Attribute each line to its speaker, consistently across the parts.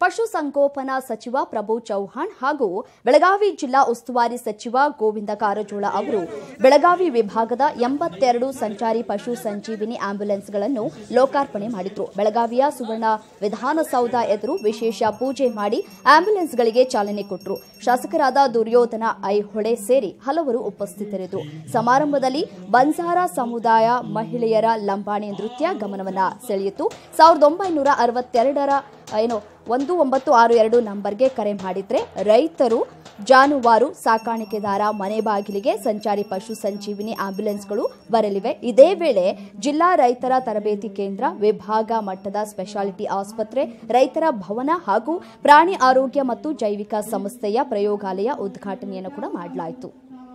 Speaker 1: ಪಶುಸಂಗೋಪನಾ ಸಚಿವ ಪ್ರಭು ಚೌಹಾಣ್ ಹಾಗೂ ಬೆಳಗಾವಿ ಜಿಲ್ಲಾ ಉಸ್ತುವಾರಿ ಸಚಿವ ಗೋವಿಂದ ಕಾರಜೋಳ ಅವರು ಬೆಳಗಾವಿ ವಿಭಾಗದ ಎಂಬತ್ತೆರಡು ಸಂಚಾರಿ ಪಶು ಸಂಜೀವಿನಿ ಆಂಬ್ಯುಲೆನ್ಸ್ಗಳನ್ನು ಲೋಕಾರ್ಪಣೆ ಮಾಡಿದ್ರು ಬೆಳಗಾವಿಯ ಸುವರ್ಣ ವಿಧಾನಸೌಧ ಎದುರು ವಿಶೇಷ ಪೂಜೆ ಮಾಡಿ ಆಂಬ್ಯುಲೆನ್ಸ್ಗಳಿಗೆ ಚಾಲನೆ ಕೊಟ್ಟರು ಶಾಸಕರಾದ ದುರ್ಯೋಧನ ಐಹೊಳೆ ಸೇರಿ ಹಲವರು ಉಪಸ್ಥಿತರಿದ್ದರು ಸಮಾರಂಭದಲ್ಲಿ ಬಂಜಾರ ಸಮುದಾಯ ಮಹಿಳೆಯರ ಲಂಬಾಣಿ ನೃತ್ಯ ಗಮನವನ್ನ ಸೆಳೆಯಿತು ಸಾವಿರದ ಒಂಬೈನೂರ ಅರವತ್ತೆರಡರ ಏನು ಒಂದು ಒಂಬತ್ತು ಆರು ಎರಡು ನಂಬರ್ಗೆ ಕರೆ ಮಾಡಿದ್ರೆ ರೈತರು ಜಾನುವಾರು ಸಾಕಾಣಿಕೆದಾರ ಮನೆ ಬಾಗಿಲಿಗೆ ಸಂಚಾರಿ ಪಶು ಸಂಜೀವಿನಿ ಆಂಬ್ಯುಲೆನ್ಸ್ಗಳು ಬರಲಿವೆ ಇದೇ ವೇಳೆ ಜಿಲ್ಲಾ ರೈತರ ತರಬೇತಿ ಕೇಂದ್ರ ವಿಭಾಗ ಮಟ್ಟದ ಸ್ಪೆಷಾಲಿಟಿ ಆಸ್ಪತ್ರೆ ರೈತರ ಭವನ ಹಾಗೂ ಪ್ರಾಣಿ ಆರೋಗ್ಯ ಮತ್ತು ಜೈವಿಕ ಸಂಸ್ಥೆಯ ಪ್ರಯೋಗಾಲಯ ಉದ್ಘಾಟನೆಯನ್ನು ಕೂಡ ಮಾಡಲಾಯಿತು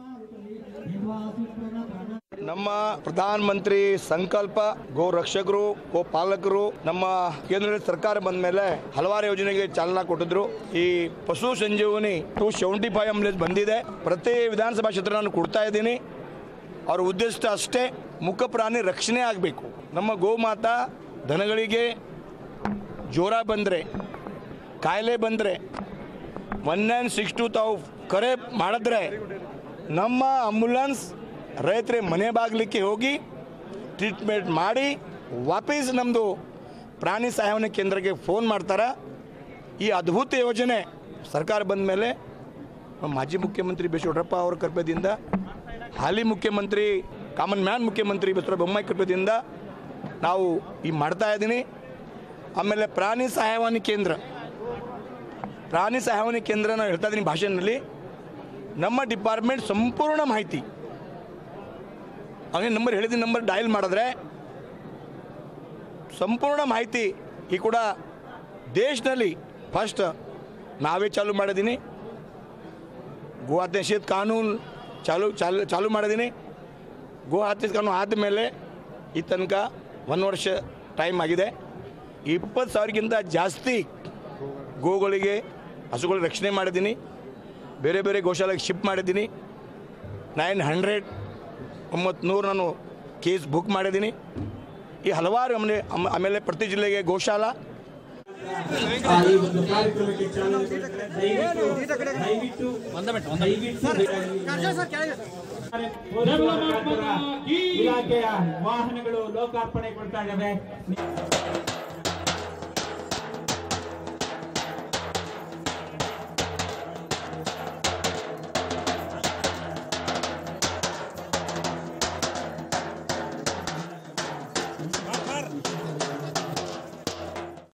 Speaker 2: ನಮ್ಮ ಪ್ರಧಾನ ಮಂತ್ರಿ ಸಂಕಲ್ಪ ಗೋ ರಕ್ಷಕರು ಗೋ ಪಾಲಕರು ನಮ್ಮ ಕೇಂದ್ರ ಸರ್ಕಾರ ಬಂದ ಮೇಲೆ ಹಲವಾರು ಯೋಜನೆಗೆ ಚಾಲನಾ ಕೊಟ್ಟಿದ್ರು ಈ Pashu Sanjeevani two seventy five ambulance ಬಂದಿದೆ ಪ್ರತಿ ವಿಧಾನಸಭಾ ಕ್ಷೇತ್ರ ನಾನು ಕೊಡ್ತಾ ಇದ್ದೀನಿ ಅವ್ರ ಉದ್ದೇಶ ಅಷ್ಟೇ ಮುಖ ಪ್ರಾಣಿ ರಕ್ಷಣೆ ಆಗಬೇಕು ನಮ್ಮ ಗೋಮಾತಾ ದನಗಳಿಗೆ ಜ್ವರ ಬಂದರೆ ಕಾಯಿಲೆ ಬಂದರೆ ಒನ್ ನೈನ್ ಸಿಕ್ಸ್ ಟು ತಾವು ಕರೆ ಮಾಡಿದ್ರೆ ನಮ್ಮ ಆಂಬುಲೆನ್ಸ್ ರೈತರ ಮನೆ ಬಾಗಿಲಿಕ್ಕೆ ಹೋಗಿ ಟ್ರೀಟ್ಮೆಂಟ್ ಮಾಡಿ ವಾಪಸ್ ನಮ್ಮದು ಪ್ರಾಣಿ ಸಹಾಯವಾಣಿ ಕೇಂದ್ರಕ್ಕೆ ಫೋನ್ ಮಾಡ್ತಾರೆ ಈ ಅದ್ಭುತ ಯೋಜನೆ ಸರ್ಕಾರ ಬಂದ ಮೇಲೆ ನಮ್ಮ ಮಾಜಿ ಮುಖ್ಯಮಂತ್ರಿ ಬಸವರಾಜಪ್ಪ ಅವರ ಕೃಪೆಯಿಂದ ಹಾಲಿ ಮುಖ್ಯಮಂತ್ರಿ ಕಾಮನ್ ಮ್ಯಾನ್ ಮುಖ್ಯಮಂತ್ರಿ ಬಸವರಾಜ ಬೊಮ್ಮಾಯಿ ಕೃಪೆಯಿಂದ ನಾವು ಈ ಮಾಡ್ತಾ ಇದ್ದೀನಿ ಆಮೇಲೆ ಪ್ರಾಣಿ ಸಹಾಯವಾಣಿ ಕೇಂದ್ರ ಪ್ರಾಣಿ ಸಹಾಯವಾಣಿ ಕೇಂದ್ರ ನಾನು ಹೇಳ್ತಾ ಇದ್ದೀನಿ ಭಾಷೆನಲ್ಲಿ ನಮ್ಮ ಡಿಪಾರ್ಟ್ಮೆಂಟ್ ಸಂಪೂರ್ಣ ಮಾಹಿತಿ ಅವನೇ ನಂಬರ್ ಹೇಳಿದ ನಂಬರ್ ಡಯಲ್ ಮಾಡಿದ್ರೆ ಸಂಪೂರ್ಣ ಮಾಹಿತಿ ಈ ಕೂಡ ದೇಶದಲ್ಲಿ ಫಸ್ಟ್ ನಾವೇ ಚಾಲು ಮಾಡಿದ್ದೀನಿ ಗೋ ಹತ್ಯೆ ನಿಷೇಧ ಕಾನೂನು ಚಾಲು ಚಾಲು ಚಾಲು ಮಾಡಿದ್ದೀನಿ ಗೋ ಹತ್ಯೆ ಕಾನೂನು ಆದಮೇಲೆ ಈ ತನಕ ಒಂದು ವರ್ಷ ಟೈಮ್ ಆಗಿದೆ ಇಪ್ಪತ್ತು ಸಾವಿರಕ್ಕಿಂತ ಜಾಸ್ತಿ ಗೋಗಳಿಗೆ ಹಸುಗಳ ರಕ್ಷಣೆ ಮಾಡಿದ್ದೀನಿ ಬೇರೆ ಬೇರೆ ಗೋಶಾಲೆಗೆ ಶಿಫ್ಟ್ ಮಾಡಿದ್ದೀನಿ ನೈನ್ ಹಂಡ್ರೆಡ್ ಒಂಬತ್ತು ನೂರು ನಾನು ಕೇಸ್ ಬುಕ್ ಮಾಡಿದ್ದೀನಿ ಈ ಹಲವಾರು ಆಮೇಲೆ ಆಮ- ಆಮೇಲೆ ಪ್ರತಿ ಜಿಲ್ಲೆಗೆ ಗೋಶಾಲಾ
Speaker 3: ಆ ಈ ಒಂದು ಕಾರ್ಯಕ್ರಮಕ್ಕೆ ಚಾಲನೆ ಕೊಡ್ತಾರೆ. ದಯವಿಟ್ಟು ದಯವಿಟ್ಟು ದಯವಿಟ್ಟು ಪೊಲೀಸ್ ಇಲಾಖೆಯ ವಾಹನಗಳು ಲೋಕಾರ್ಪಣೆ ಕೊಡ್ತಾ ಇದ್ದಾವೆ